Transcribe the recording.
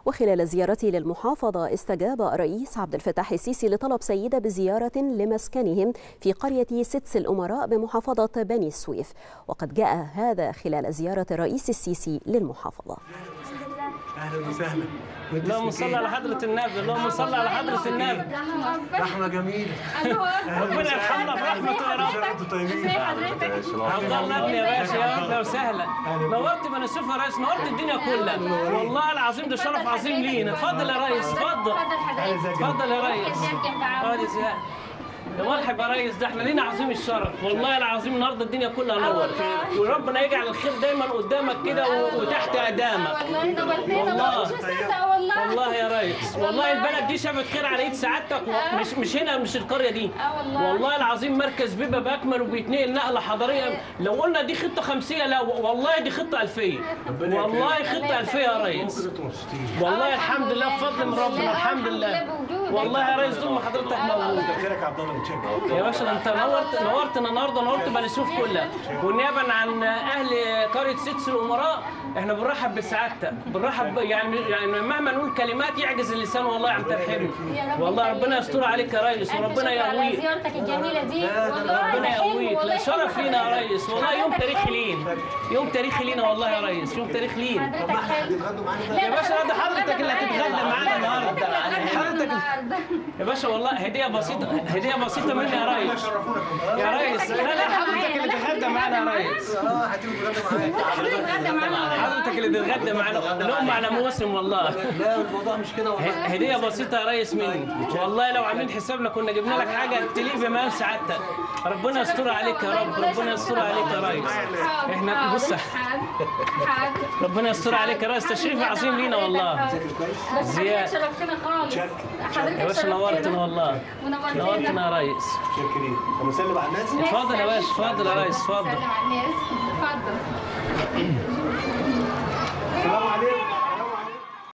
وخلال زيارته للمحافظة استجاب الرئيس عبد الفتاح السيسي لطلب سيدة بزيارة لمسكنهم في قرية سدس الأمراء بمحافظة بني سويف وقد جاء هذا خلال زيارة الرئيس السيسي للمحافظة اهلا وسهلا اللهم صل على حضرة النبي اللهم صل على حضرة النبي رحمه جميله ربنا يرحمنا برحمته يا رب انتوا طيبين عبد الله ابني يا باشا يا اهلا وسهلا نورت بني سويف يا ريس نورت الدنيا كلها والله العظيم ده شرف عظيم لينا اتفضل يا ريس اتفضل اتفضل يا ريس اقعد يا زياد يا مرحبا يا ريس ده احنا لينا عظيم الشرف والله العظيم النهارده الدنيا كلها نورت وربنا يجعل الخير دايما قدامك كده و- وتحت اقدامك والله والله يا ريس والله البلد دي شافت خير على ايد سعادتك و- مش مش هنا مش القريه دي والله العظيم مركز بيبقى باكمل وبيتنقل نقله حضاريه لو قلنا دي خطه خمسيه لا والله دي خطه الفيه والله خطه الفيه يا ريس والله الحمد لله بفضل من ربنا الحمد لله والله يا ريس طول ما حضرتك موجود خيرك يا عبد الله متشكر يا باشا ده انت نورت نورتنا النهارده نورت بني سويف كلها ونيابا عن اهل قريه سدس الامراء احنا بنرحب بسعادتك بنرحب يعني يعني مهما نقول كلمات يعجز اللسان والله عم ترحمنا والله ربنا يستر عليك يا ريس وربنا يقويك زيارتك الجميله دي والله ربنا حلو يقويك والله لا شرف حلو. لينا يا ريس والله يوم تاريخي لينا يوم تاريخي لينا والله يا ريس يوم تاريخي لينا حضرتك حلو يا باشا ده حضرتك اللي هتتغدى معانا النهارده حضرتك يا باشا والله هديه بسيطه هديه بسيطه مني يا ريس يا ريس لا لا حضرتك اللي تتغدى معانا يا ريس اه هتيجي تتغدى معايا حضرتك اللي تتغدى معانا نقوم على موسم والله لا الموضوع مش كده والله ه- هديه بسيطه يا ريس مني والله لو عاملين حسابنا كنا جبنا لك حاجه تليق بمقام سعادتك ربنا يستر عليك يا رب ربنا يستر عليك يا ريس احنا بص ربنا يستر عليك يا ريس تشريف عظيم لينا والله بس زياد. حضرتك شرفتنا خالص حضرتك يا باشا نورتنا والله ونورتنا نورتنا يا ريس شاكرين طب نسلم على الناس اتفضل يا باشا اتفضل يا ريس اتفضل سلم على الناس اتفضل